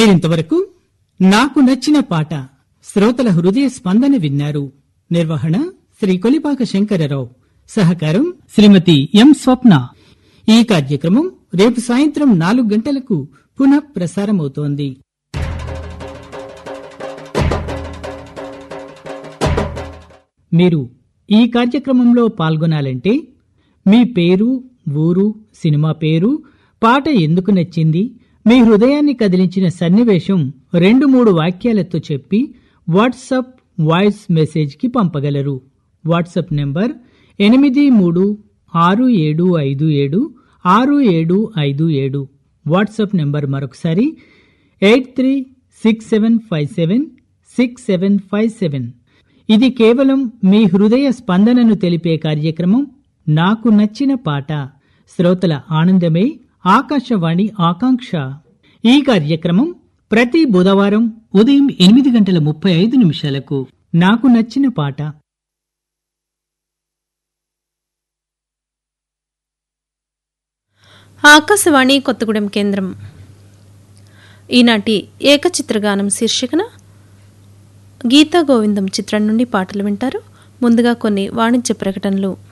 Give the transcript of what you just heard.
మీరింతవరకు నాకు నచ్చిన పాట శ్రోతల హృదయ స్పందన విన్నారు నిర్వహణ శ్రీ కొలిపాక శంకరరావు సహకారం శ్రీమతి ఎం స్వప్న ఈ కార్యక్రమం రేపు సాయంత్రం నాలుగు గంటలకు పునః ప్రసారమవుతోంది మీరు ఈ కార్యక్రమంలో పాల్గొనాలంటే మీ పేరు ఊరు సినిమా పేరు పాట ఎందుకు నచ్చింది మీ హృదయాన్ని కదిలించిన సన్నివేశం రెండు మూడు వాక్యాలతో చెప్పి వాట్సప్ వాయిస్ మెసేజ్కి పంపగలరు వాట్సప్ నెంబర్ ఎనిమిది మూడు ఆరు ఏడు ఐదు ఏడు ఆరు ఏడు ఐదు ఏడు వాట్సప్ నెంబర్ మరొకసారి eight three six seven five seven six seven five seven ఇది కేవలం మీ హృదయ స్పందనను తెలిపే కార్యక్రమం నాకు నచ్చిన పాట శ్రోతల ఆనందమే ఆకాశవాణి ఆకాంక్ష ఈ కార్యక్రమం ప్రతి బుధవారం ఉదయం ఎనిమిది గంటల ముప్పై ఐదు నిమిషాలకు నాకు నచ్చిన పాట ఆకాశవాణి కొత్తగూడెం కేంద్రం ఈనాటి ఏకచిత్రగానం శీర్షికన గీతా గోవిందం చిత్రం నుండి పాటలు వింటారు ముందుగా కొన్ని వాణిజ్య ప్రకటనలు